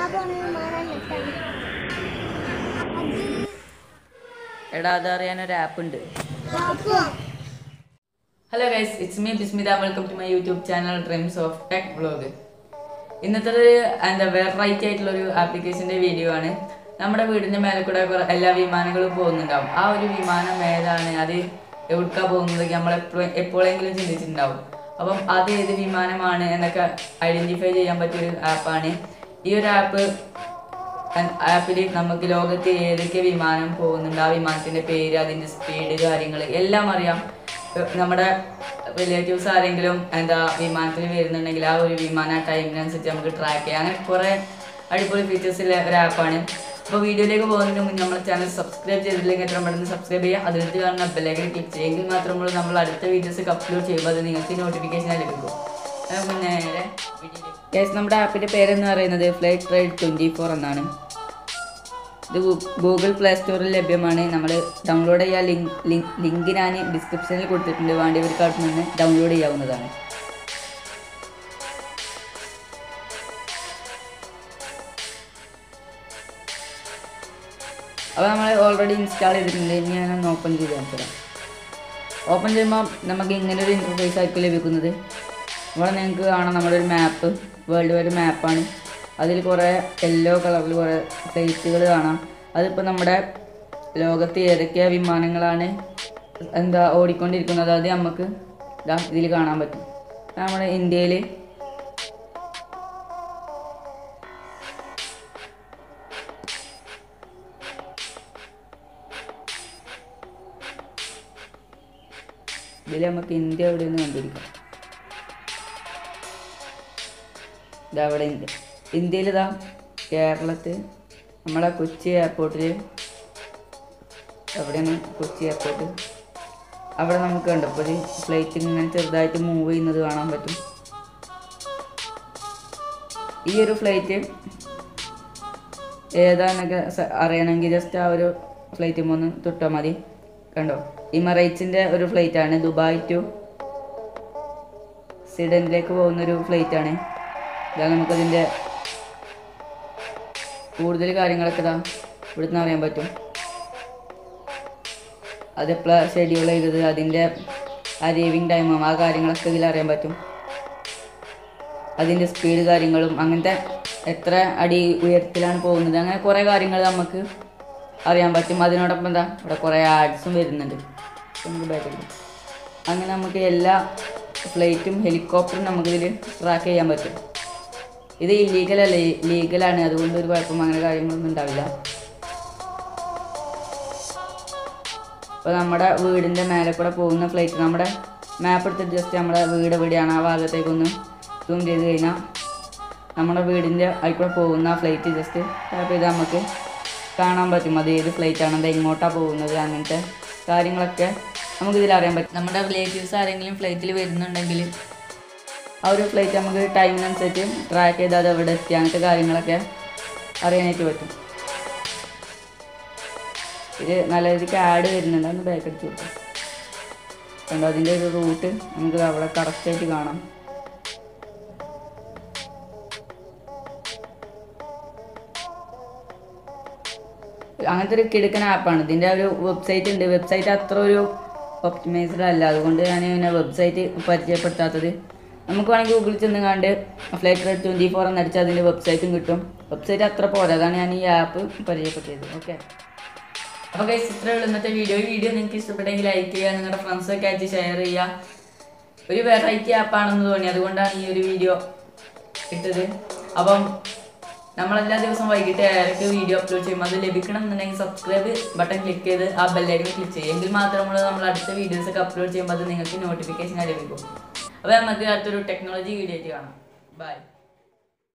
പോണ വിമാനം നെട്ടാണ് അത് എടാ അതറിയാൻ ഒരു ആപ്പ് ഉണ്ട് അപ്പോ hello guys it's me Bismitha welcome to my YouTube channel dreams of tech vlog ഇന്നത്തെ ഒരു എന്താ വെറൈറ്റി ആയിട്ടുള്ള ഒരു ആപ്ലിക്കേഷൻ്റെ വീഡിയോ ആണ് നമ്മുടെ വീടിൻ്റെ മേലെ കൂടെ കുറെ എല്ലാ വിമാനങ്ങളും പോകുന്നുണ്ടാവും ആ ഒരു വിമാനം ഏതാണ് അത് എവിടേക്കാ പോകുന്നത് നമ്മൾ എപ്പോഴും എപ്പോഴെങ്കിലും ചിന്തിച്ചിട്ടുണ്ടാവും അപ്പം അത് ഏത് വിമാനമാണ് എന്നൊക്കെ ഐഡൻറ്റിഫൈ ചെയ്യാൻ പറ്റിയൊരു ആപ്പാണ് ഈ ഒരു ആപ്പ് ആപ്പിൽ നമുക്ക് ലോകത്ത് ഏതൊക്കെ വിമാനം പോകുന്നുണ്ട് ആ വിമാനത്തിന്റെ പേര് അതിന്റെ സ്പീഡ് കാര്യങ്ങൾ എല്ലാം അറിയാം ഇപ്പൊ നമ്മുടെ റിലേറ്റീവ്സ് ആരെങ്കിലും എന്താ വിമാനത്തിൽ വരുന്നുണ്ടെങ്കിൽ ആ ഒരു വിമാന ടൈമിനനുസരിച്ച് നമുക്ക് ട്രാക്ക് ചെയ്യാം അങ്ങനെ കുറേ അടിപൊളി ഫീച്ചേഴ്സ് ഉള്ള ഒരു ആപ്പാണ് അപ്പോൾ വീഡിയോയിലേക്ക് പോകുന്നതിന് മുന്നേ നമ്മുടെ ചാനൽ സബ്സ്ക്രൈബ് ചെയ്തില്ലെങ്കിൽ എത്ര പെട്ടെന്ന് സബ്സ്ക്രൈബ് ചെയ്യുക അതിനടുത്ത് കാണുന്ന ബെല്ലൈക്കൻ ക്ലിക്ക് ചെയ്യുമെങ്കിൽ മാത്രമുള്ളൂ നമ്മൾ അടുത്ത വീഡിയോസ് അപ്ലോഡ് ചെയ്യുമ്പോൾ അത് നിങ്ങൾക്ക് നോട്ടിഫിക്കേഷൻ ലഭിക്കും നമുക്ക് നേരെ ഗൈസ് നമ്മുടെ ആപ്പിൻ്റെ പേരെന്ന് പറയുന്നത് ഫ്ലൈറ്റ് ട്രൈഡ് ട്വൻറ്റി ഫോർ എന്നാണ് ഇത് ഗൂ- ഗൂഗിൾ പ്ലേ സ്റ്റോറിൽ ലഭ്യമാണ് നമ്മൾ ഡൗൺലോഡ് ചെയ്യാൻ ലിങ്ക് ലിങ്ക് ലിങ്ക് ഞാൻ ഡിസ്ക്രിപ്ഷനിൽ കൊടുത്തിട്ടുണ്ട് വേണ്ടിയവർക്ക് അവിടെ നിന്ന് ഡൗൺലോഡ് ചെയ്യാവുന്നതാണ് അപ്പോൾ നമ്മൾ ഓൾറെഡി ഇൻസ്റ്റാൾ ചെയ്തിട്ടുണ്ട് ഇനി ഞാനൊന്ന് ഓപ്പൺ ചെയ്ത് കാണിച്ചുതരാം ഓപ്പൺ ചെയ്യുമ്പോൾ നമുക്ക് ഇങ്ങനെ ഒരു ഇൻ്റർഫേസ് ആയിരിക്കും ലഭിക്കുന്നത് ഇവിടെ നിങ്ങൾക്ക് കാണാം നമ്മുടെ ഒരു മാപ്പ് വേൾഡ് വൈഡ് മാപ്പാണ് അതിൽ കുറേ യെല്ലോ കളറിൽ കുറേ പ്ലേറ്റുകൾ കാണാം അതിപ്പോൾ നമ്മുടെ ലോകത്ത് ഏതൊക്കെ വിമാനങ്ങളാണ് എന്താ ഓടിക്കൊണ്ടിരിക്കുന്നത് അത് നമുക്ക് ഇതാ ഇതിൽ കാണാൻ പറ്റും നമ്മുടെ ഇന്ത്യയിൽ ഇതിൽ നമുക്ക് ഇന്ത്യ എവിടെയെന്ന് കണ്ടിരിക്കാം ഇതാ അവിടെ ഇന്ത്യ ഇന്ത്യയിൽ ഇതാ കേരളത്തിൽ നമ്മളെ കൊച്ചി എയർപോർട്ടിൽ എവിടെയാണ് കൊച്ചി എയർപോർട്ട് അവിടെ നമുക്ക് കണ്ടപ്പോൾ ഒരു ഫ്ലൈറ്റ് ഇങ്ങനെ ചെറുതായിട്ട് മൂവ് ചെയ്യുന്നത് കാണാൻ പറ്റും ഈ ഒരു ഫ്ലൈറ്റ് ഏതാന്നൊക്കെ സ- അറിയണമെങ്കിൽ ജസ്റ്റ് ആ ഒരു ഫ്ലൈറ്റ് ഒന്ന് തൊട്ടാൽ മതി കണ്ടോ ഇമറേറ്റ്സിൻ്റെ ഒരു ഫ്ലൈറ്റ് ആണ് ദുബായ് ടു സിഡനിലേക്ക് പോകുന്ന ഒരു ഫ്ലൈറ്റ് ആണ് ഇതാ നമുക്കതിൻ്റെ കൂടുതൽ കാര്യങ്ങളൊക്കെ ഇതാ ഇവിടുന്ന് അറിയാൻ പറ്റും അത് എപ്പോഴാണ് ഷെഡ്യൂൾ ചെയ്തത് അതിൻ്റെ അറീവിങ് ടൈമും ആ കാര്യങ്ങളൊക്കെ ഇതിൽ അറിയാൻ പറ്റും അതിൻ്റെ സ്പീഡ് കാര്യങ്ങളും അങ്ങനത്തെ എത്ര അടി ഉയരത്തിലാണ് പോകുന്നത് അങ്ങനെ കുറേ കാര്യങ്ങൾ നമുക്ക് അറിയാൻ പറ്റും അതിനോടൊപ്പം എന്താ ഇവിടെ കുറേ ആഡ്സും വരുന്നുണ്ട് നമുക്ക് ബാക്കിൽ അങ്ങനെ നമുക്ക് എല്ലാ ഫ്ലൈറ്റും ഹെലികോപ്റ്ററും നമുക്കിതിൽ ട്രാക്ക് ചെയ്യാൻ പറ്റും ഇത് ഇല്ലീഗൽ അല്ല ലീഗലാണ് അതുകൊണ്ട് ഒരു കുഴപ്പം അങ്ങനെ കാര്യങ്ങളൊന്നും ഉണ്ടാവില്ല അപ്പോൾ നമ്മുടെ വീടിൻ്റെ മേലെ കൂടെ പോകുന്ന ഫ്ലൈറ്റ് നമ്മുടെ മാപ്പ് എടുത്തിട്ട് ജസ്റ്റ് നമ്മുടെ വീട് എവിടെയാണ് ആ ഭാഗത്തേക്കൊന്ന് സൂം ചെയ്ത് കഴിഞ്ഞാൽ നമ്മുടെ വീടിൻ്റെ അതിൽ കൂടെ പോകുന്ന ഫ്ലൈറ്റ് ജസ്റ്റ് ടാപ്പ് ചെയ്ത് നമുക്ക് കാണാൻ പറ്റും അത് ഏത് ഫ്ലൈറ്റ് ആണ് അത് എങ്ങോട്ടാണ് പോകുന്നത് അങ്ങനത്തെ കാര്യങ്ങളൊക്കെ നമുക്കിതിൽ അറിയാൻ പറ്റും നമ്മുടെ റിലേറ്റീവ്സ് ആരെങ്കിലും ഫ്ലൈറ്റിൽ വരുന്നുണ്ടെങ്കിൽ ആ ഒരു ഫ്ലൈറ്റ് നമുക്ക് ടൈമിനനുസരിച്ച് ട്രാക്ക് ചെയ്ത് അത് എവിടെ എത്തി അങ്ങനത്തെ കാര്യങ്ങളൊക്കെ അറിയാനായിട്ട് പറ്റും ഇത് നല്ല രീതിക്ക് ആഡ് വരുന്നുണ്ട് ഒന്ന് ബാക്ക് അടിച്ച് കൊടുക്കാം കണ്ടോ അതിൻ്റെ ഒരു റൂട്ട് നമുക്ക് അവിടെ കറക്റ്റായിട്ട് കാണാം അങ്ങനത്തെ ഒരു കിടക്കുന്ന ആപ്പാണ് ഇതിൻ്റെ ഒരു വെബ്സൈറ്റ് ഉണ്ട് വെബ്സൈറ്റ് അത്ര ഒരു ഒപ്റ്റിമൈസ്ഡ് അല്ല അതുകൊണ്ട് ഞാൻ പിന്നെ വെബ്സൈറ്റ് പരിചയപ്പെടുത്താത്തത് നമുക്ക് വേണമെങ്കിൽ ഗൂഗിളിൽ ചെന്ന് കണ്ട് ഫ്ലൈറ്റ് റെഡ് ട്വൻറ്റി ഫോർ എന്ന് അടിച്ചാൽ അതിൻ്റെ വെബ്സൈറ്റും കിട്ടും വെബ്സൈറ്റ് അത്ര പോരാ അതാണ് ഞാൻ ഈ ആപ്പ് പരിചയപ്പെടുത്തിയത് ഓക്കെ അപ്പോൾ ഗൈസ് ഇത്രയേ ഉള്ളൂ ഇന്നത്തെ വീഡിയോ ഈ വീഡിയോ നിങ്ങൾക്ക് ഇഷ്ടപ്പെട്ടെങ്കിൽ ലൈക്ക് ചെയ്യുക നിങ്ങളുടെ ഫ്രണ്ട്സൊക്കെ ആയിട്ട് ഷെയർ ചെയ്യുക ഒരു വെറൈറ്റി ആപ്പാണെന്ന് തോന്നി അതുകൊണ്ടാണ് ഈ ഒരു വീഡിയോ ഇട്ടത് അപ്പം നമ്മൾ എല്ലാ ദിവസവും വൈകിട്ട് ഏഴരക്ക് വീഡിയോ അപ്ലോഡ് ചെയ്യുമ്പോൾ അത് ലഭിക്കണം എന്നുണ്ടെങ്കിൽ സബ്സ്ക്രൈബ് ബട്ടൺ ക്ലിക്ക് ചെയ്ത് ആ ബെല്ലൈക്കൺ ക്ലിക്ക് ചെയ്യുക എങ്കിൽ മാത്രമുള്ള നമ്മൾ അടുത്ത വീഡിയോസ് ഒക്കെ അപ്ലോഡ് ചെയ്യുമ്പോൾ അത് നിങ്ങൾക്ക് നോട്ടിഫിക്കേഷൻ ലഭിക്കും അപ്പോൾ നമുക്ക് അടുത്തൊരു ടെക്നോളജി വീഡിയോ ആയിട്ട് കാണാം ബൈ